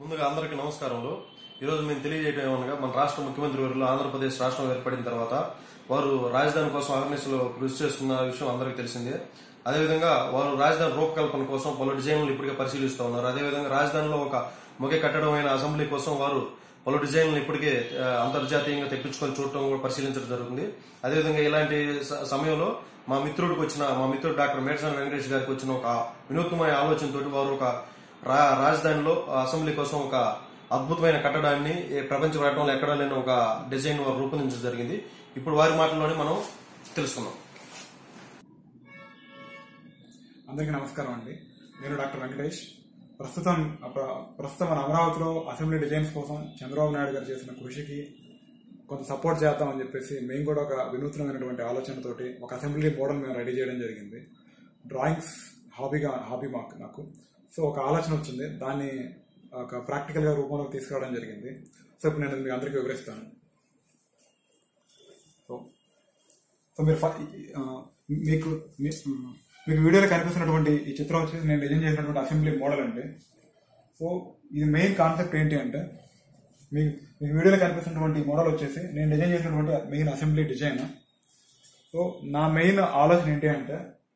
ముందుగా అందరికీ నమస్కారములు ఈరోజు మేము తెలియజేయడం ఏమనగా మన రాష్ట్ర ముఖ్యమంత్రి వర్యులు ఆంధ్రప్రదేశ్ రాష్ట్రం ఏర్పడిన తర్వాత వారు రాజధాని కోసం అహర్నిశలు కృషి చేస్తున్న విషయం అందరికీ తెలిసిందే అదేవిధంగా వారు రాజధాని రూపకల్పన కోసం పలు డిజైన్లు ఇప్పటికే పరిశీలిస్తూ ఉన్నారు అదేవిధంగా రాజధానిలో ఒక ముఖ్య కట్టడం అయిన అసెంబ్లీ కోసం వారు పలు డిజైన్లు ఇప్పటికే ఆ, అంతర్జాతీయంగా తెప్పించుకొని చూడటం కూడా పరిశీలించడం జరుగుతుంది అదేవిధంగా ఇలాంటి స- సమయంలో మా మిత్రుడికి వచ్చిన మా మిత్రుడు డాక్టర్ మేడ్సాని వెంకటేష్ గారికి వచ్చిన ఒక వినూత్నమైన ఆలోచనతోటి వారు ఒక రా- రాజధానిలో అసెంబ్లీ కోసం ఒక అద్భుతమైన కట్టడాన్ని ఏ ప్రపంచ పట్టణంలో ఎక్కడా లేని ఒక డిజైన్ వారు రూపొందించడం జరిగింది ఇప్పుడు వారి మాటల్లోనే మనం తెలుసుకుందాం అందరికీ నమస్కారం అండి నేను డాక్టర్ వెంకటేష్ ప్రస్తుతం ప్ర- ప్రస్తుతం మన అమరావతిలో అసెంబ్లీ డిజైన్స్ కోసం చంద్రబాబు నాయుడు గారు చేసిన కృషికి కొంత సపోర్ట్ చేద్దామని చెప్పేసి మేము కూడా ఒక వినూత్నమైనటువంటి ఆలోచనతోటి ఒక అసెంబ్లీ మోడల్ మేము రెడీ చేయడం జరిగింది డ్రాయింగ్స్ హాబీగా హాబీ మాకు నాకు సో ఒక ఆలోచన వచ్చింది దాన్ని ఒక ప్రాక్టికల్ గా రూపంలోకి తీసుకురావడం జరిగింది సో ఇప్పుడు నేను మీ అందరికీ వివరిస్తాను సో సో మీరు ఫ- ఆ, మీకు మీ- ఆ, మీకు వీడియోలో కనిపిస్తున్నటువంటి ఈ చిత్రం వచ్చేసి నేను డిజైన్ చేసినటువంటి అసెంబ్లీ మోడల్ అండి సో ఇది మెయిన్ కాన్సెప్ట్ ఏంటి అంటే మీకు మీకు వీడియోలో కనిపిస్తున్నటువంటి మోడల్ వచ్చేసి నేను డిజైన్ చేసినటువంటి మెయిన్ అసెంబ్లీ డిజైన్ సో నా మెయిన్ ఆలోచన ఏంటి అంటే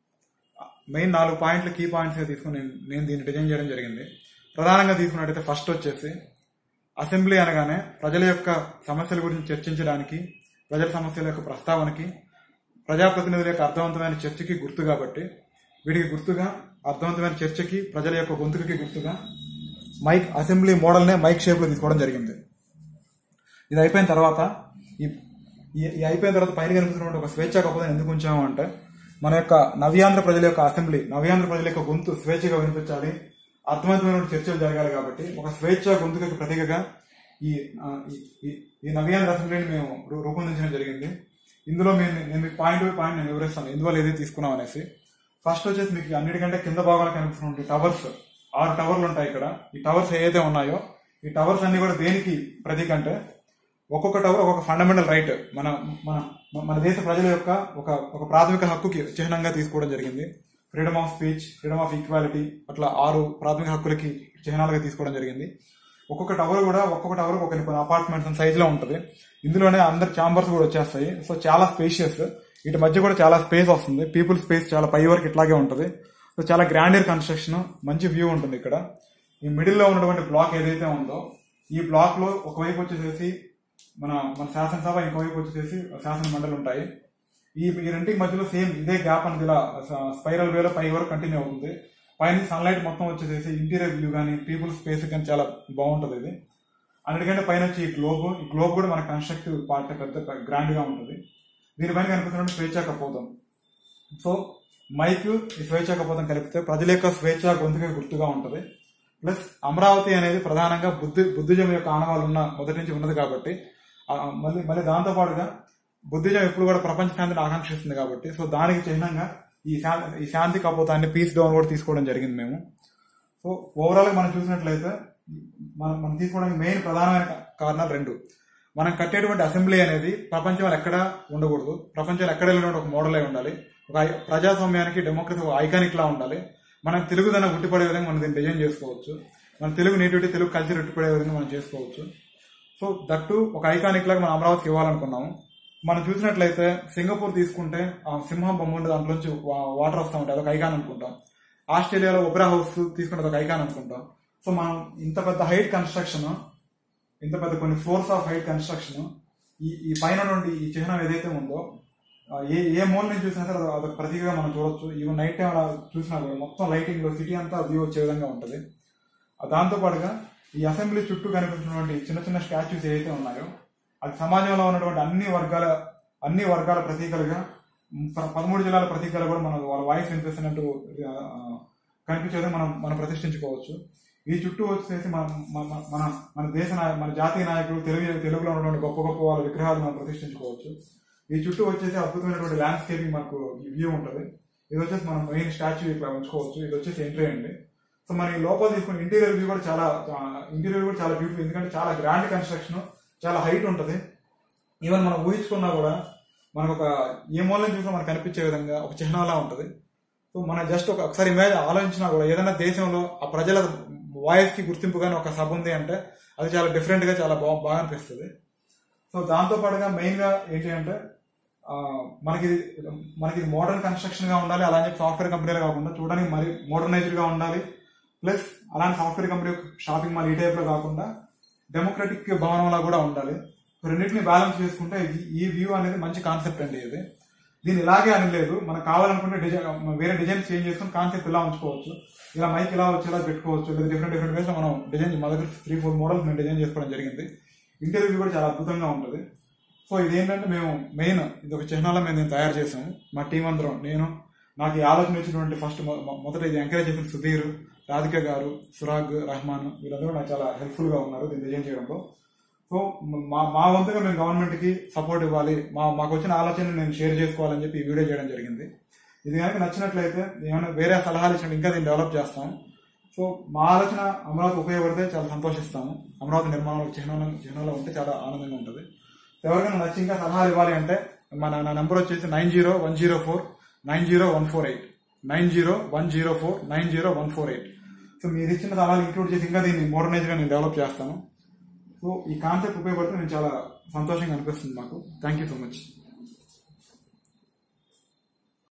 మెయిన్ నాలుగు పాయింట్లు కీ పాయింట్స్ తీసుకుని నేను నేను దీన్ని డిజైన్ చేయడం జరిగింది ప్రధానంగా తీసుకున్నట్టయితే ఫస్ట్ వచ్చేసి అసెంబ్లీ అనగానే ప్రజల యొక్క సమస్యల గురించి చర్చించడానికి ప్రజల సమస్యల యొక్క ప్రస్తావనకి ప్రజాప్రతినిధుల యొక్క అర్థవంతమైన చర్చకి గుర్తు కాబట్టి వీటికి గుర్తుగా అర్థవంతమైన చర్చకి ప్రజల యొక్క గొంతుకి గుర్తుగా మైక్ అసెంబ్లీ మోడల్నే మైక్ షేప్లో తీసుకోవడం జరిగింది ఇది అయిపోయిన తర్వాత ఈ ఈ- ఈ అయిపోయిన తర్వాత పైన కనిపిస్తున్నటువంటి ఒక స్వేచ్ఛ గొప్పదని ఎందుకు ఉంచాము అంటే మన యొక్క నవ్యాంధ్ర ప్రజల యొక్క అసెంబ్లీ నవ్యాంధ్ర ప్రజల యొక్క గొంతు స్వేచ్ఛగా వినిపించాలి అర్థవంతమైన చర్చలు జరగాలి కాబట్టి ఒక స్వేచ్ఛ గొంతుకు ప్రతీకగా ఈ ఆ, ఈ- ఈ- ఈ నవ్యాంధ్ర అసెంబ్లీని మేము రూ- రూపొందించడం జరిగింది ఇందులో మేము నేను మీకు పాయింట్ బై పాయింట్ నేను వివరిస్తాను ఎందువల్ల ఏదైతే తీసుకున్నాం అనేసి ఫస్ట్ వచ్చేసి మీకు అన్నిటికంటే కింద భాగాలు కనిపిస్తున్నటువంటి టవర్స్ ఆరు టవర్లు ఉంటాయి ఇక్కడ ఈ టవర్స్ ఏదైతే ఉన్నాయో ఈ టవర్స్ అన్ని కూడా దేనికి ప్రతీక అంటే ఒక్కొక్క టవర్ ఒక్కొక్క ఫండమెంటల్ రైట్ మన మన మన దేశ ప్రజల యొక్క ఒక ఒక ప్రాథమిక హక్కుకి చిహ్నంగా తీసుకోవడం జరిగింది freedom of speech freedom of equality అట్లా ఆరు ప్రాథమిక హక్కులకి చిహ్నాలుగా తీసుకోవడం జరిగింది ఒక్కొక్క టవర్ కూడా ఒక్కొక్క టవర్ ఒక కొన్ని అపార్ట్మెంట్స్ సైజ్ లో ఉంటుంది ఇందులోనే అందరు చాంబర్స్ కూడా వచ్చేస్తాయి సో చాలా స్పేషియస్ వీటి మధ్య కూడా చాలా స్పేస్ వస్తుంది పీపుల్ స్పేస్ చాలా పై వరకు ఇట్లాగే ఉంటుంది సో చాలా గ్రాండియర్ కన్స్ట్రక్షన్ మంచి వ్యూ ఉంటుంది ఇక్కడ ఈ మిడిల్ లో ఉన్నటువంటి బ్లాక్ ఏదైతే ఉందో ఈ బ్లాక్ లో ఒకవైపు వచ్చేసేసి మన మన శాసనసభ ఇంకోవైపు వచ్చేసి శాసన మండలి ఉంటాయి ఈ ఈ రెండింటి మధ్యలో సేమ్ ఇదే గ్యాప్ అనేది ఇలా స్పైరల్ వేలో పై వరకు కంటిన్యూ అవుతుంది పైన సన్లైట్ మొత్తం వచ్చేసేసి ఇంటీరియర్ వ్యూ కానీ పీపుల్ స్పేస్ కానీ చాలా బాగుంటుంది ఇది అన్నిటికంటే పైన వచ్చి ఈ గ్లోబ్ ఈ గ్లోబ్ కూడా మన కన్స్ట్రక్టివ్ పార్ట్ పెద్ద గ్రాండ్ గా ఉంటుంది దీనిపైన కనిపిస్తున్న స్వేచ్ఛ కపోతం సో మైక్ ఈ స్వేచ్ఛ కపోతం కలిపితే ప్రజల యొక్క స్వేచ్ఛ గొంతుగా గుర్తుగా ఉంటుంది ప్లస్ అమరావతి అనేది ప్రధానంగా బుద్ధి బుద్ధిజం యొక్క ఆనవాళ్ళు ఉన్న మొదటి నుంచి ఉన్నది కాబట్టి ఆ, మళ్ళీ మళ్ళీ దాంతో పాటుగా బుద్ధిజం ఎప్పుడు కూడా ప్రపంచ శాంతిని ఆకాంక్షిస్తుంది కాబట్టి సో దానికి చిహ్నంగా ఈ శాంతి ఈ శాంతి కపోతాన్ని పీస్ డౌన్ కూడా తీసుకోవడం జరిగింది మేము సో ఓవరాల్ గా మనం చూసినట్లయితే మనం మనం తీసుకోవడానికి మెయిన్ ప్రధానమైన కా- కారణాలు రెండు మనం కట్టేటువంటి అసెంబ్లీ అనేది ప్రపంచంలో ఎక్కడ ఉండకూడదు ప్రపంచంలో ఎక్కడ లేనటువంటి ఒక మోడల్ అయి ఉండాలి ఒక ఐ- ప్రజాస్వామ్యానికి డెమోక్రసీ ఒక ఐకానిక్ లా ఉండాలి మనం తెలుగుదనం ఉట్టిపడే విధంగా మనం దీన్ని డిజైన్ చేసుకోవచ్చు మన తెలుగు నేటివిటీ తెలుగు కల్చర్ ఉట్టిపడే విధంగా మనం చేసుకోవచ్చు సో దట్టు ఒక ఐకానిక్ లాగా మనం అమరావతికి ఇవ్వాలనుకున్నాము మనం చూసినట్లయితే సింగపూర్ తీసుకుంటే ఆ సింహం బొమ్మ ఉండే దాంట్లోంచి వా- వాటర్ వస్తూ ఉంటాయి అదొక ఐకాన్ అనుకుంటాం ఆస్ట్రేలియాలో ఒపెరా హౌస్ తీసుకుంటే అదొక ఐకాన్ అనుకుంటాం సో మనం ఇంత పెద్ద హైట్ కన్స్ట్రక్షన్ ఇంత పెద్ద కొన్ని ఫ్లోర్స్ ఆఫ్ హైట్ కన్స్ట్రక్షన్ ఈ ఈ పైన నుండి ఈ చిహ్నం ఏదైతే ఉందో ఆ, ఏ ఏ మూల నుంచి చూసినా సరే అది- అదొక ప్రతీకగా మనం చూడొచ్చు ఈవెన్ నైట్ టైం అలా చూసినా కూడా మొత్తం లైటింగ్ లో సిటీ అంతా వ్యూ వచ్చే విధంగా ఉంటుంది ఆ దాంతో పాటుగా ఈ అసెంబ్లీ చుట్టూ కనిపిస్తున్నటువంటి చిన్న చిన్న స్టాచ్యూస్ ఏవైతే ఉన్నాయో అది సమాజంలో ఉన్నటువంటి అన్ని వర్గాల అన్ని వర్గాల ప్రతీకలుగా మ్, ప- పదమూడు జిల్లాల ప్రతీకలు కూడా మనం వాళ్ళ వాయిస్ వినిపిస్తున్నట్టు ఆ, కనిపించేది మనం మనం ప్రతిష్ఠించుకోవచ్చు ఈ చుట్టూ వచ్చేసి మన మన మన మన దేశ నాయ- మన జాతీయ నాయకులు తెలుగు తెలుగులో ఉన్నటువంటి గొప్ప గొప్ప వాళ్ళ విగ్రహాలు మనం ప్రతిష్ఠించుకోవచ్చు ఈ చుట్టూ వచ్చేసి అద్భుతమైనటువంటి ల్యాండ్స్కేపింగ్ మనకు వ్యూ ఉంటుంది ఇది వచ్చేసి మనం మెయిన్ స్టాచ్యూ ఇక్కడ ఉంచుకోవచ్చు ఇది వచ్చేసి ఎంట్రీ అండి సో మన ఈ లోపల తీసుకున్న ఇంటీరియర్ వ్యూ కూడా చాలా ఇంటీరియర్ కూడా చాలా బ్యూటిఫుల్ ఎందుకంటే చాలా గ్రాండ్ కన్స్ట్రక్షన్ చాలా హైట్ ఉంటుంది ఈవెన్ మనం ఊహించుకున్నా కూడా మనకు ఒక ఏ మూలం చూసినా మనకు కనిపించే విధంగా ఒక చిహ్నంలా ఉంటుంది సో మనం జస్ట్ ఒక ఒకసారి ఇమేజ్ ఆలోచించినా కూడా ఏదైనా దేశంలో ఆ ప్రజల వాయిస్ కి గుర్తింపుగానే ఒక సబ్ ఉంది అంటే అది చాలా డిఫరెంట్ గా చాలా బాగా బాగా అనిపిస్తుంది సో దాంతో పాటుగా మెయిన్ గా ఏంటి అంటే ఆ, మనకి ఇది- మనకి ఇది మోడర్న్ కన్స్ట్రక్షన్ గా ఉండాలి అలానే సాఫ్ట్వేర్ కంపెనీలు కాకుండా చూడడానికి మరి మోడర్నైజ్డ్ గా ఉండాలి ప్లస్ అలాంటి సాఫ్ట్వేర్ కంపెనీ షాపింగ్ మాల్ ఈ టైప్ లో కాకుండా డెమోక్రటిక్ భవనంలా కూడా ఉండాలి రెండింటిని బ్యాలెన్స్ చేసుకుంటే ఈ- ఈ వ్యూ అనేది మంచి కాన్సెప్ట్ అండి ఇది దీన్ని ఇలాగే అని లేదు మనకు కావాలనుకుంటే డిజైన్ వేరే డిజైన్ చేంజ్ చేసుకుని కాన్సెప్ట్ ఇలా ఉంచుకోవచ్చు ఇలా మైక్ ఇలా వచ్చేలా పెట్టుకోవచ్చు లేదా డిఫరెంట్ డిఫరెంట్ వేస్ మనం డిజైన్ మా దగ్గర త్రీ ఫోర్ మోడల్స్ మేము డిజైన్ చేసుకోవడం జరిగింది ఇంటీరియర్ వ్యూ కూడా చాలా అద్భుతంగా ఉంటుంది సో ఇదేంటంటే మేము మెయిన్ ఇది ఒక చిహ్నాల మేము దీన్ని తయారు చేసాము మా టీం అందరం నేను నాకు ఈ ఆలోచన ఇచ్చినటువంటి ఫస్ట్ మొదట ఇది ఎంకరేజ్ చేసిన సుధీర్ రాధిక గారు సురాగ్ రహమాన్ వీళ్ళందరూ నాకు చాలా హెల్ప్ఫుల్ గా ఉన్నారు దీన్ని డిజైన్ చేయడంలో సో మా మా వంతుగా మేము గవర్నమెంట్ కి సపోర్ట్ ఇవ్వాలి మా మాకు వచ్చిన ఆలోచన నేను షేర్ చేసుకోవాలని చెప్పి ఈ వీడియో చేయడం జరిగింది ఇది కనుక నచ్చినట్లయితే ఏమైనా వేరే సలహాలు ఇచ్చినట్టు ఇంకా దీన్ని డెవలప్ చేస్తాం సో మా ఆలోచన అమరావతి ఉపయోగపడితే చాలా సంతోషిస్తాము అమరావతి నిర్మాణంలో చిహ్నంలో చిహ్నంలో ఉంటే చాలా ఆనందంగా ఉంటుంది ఎవరికైనా నచ్చి ఇంకా సలహాలు ఇవ్వాలి అంటే మన నా నెంబర్ వచ్చేసి nine zero one zero four nine zero one four eight nine zero one zero four nine zero one four eight so మీరు ఇచ్చిన సలహాలు ఇంక్లూడ్ చేసి ఇంకా దీన్ని మోడర్నైజ్ గా నేను డెవలప్ చేస్తాను సో ఈ కాన్సెప్ట్ ఉపయోగపడితే నేను చాలా సంతోషంగా అనిపిస్తుంది నాకు థ్యాంక్ యూ సో మచ్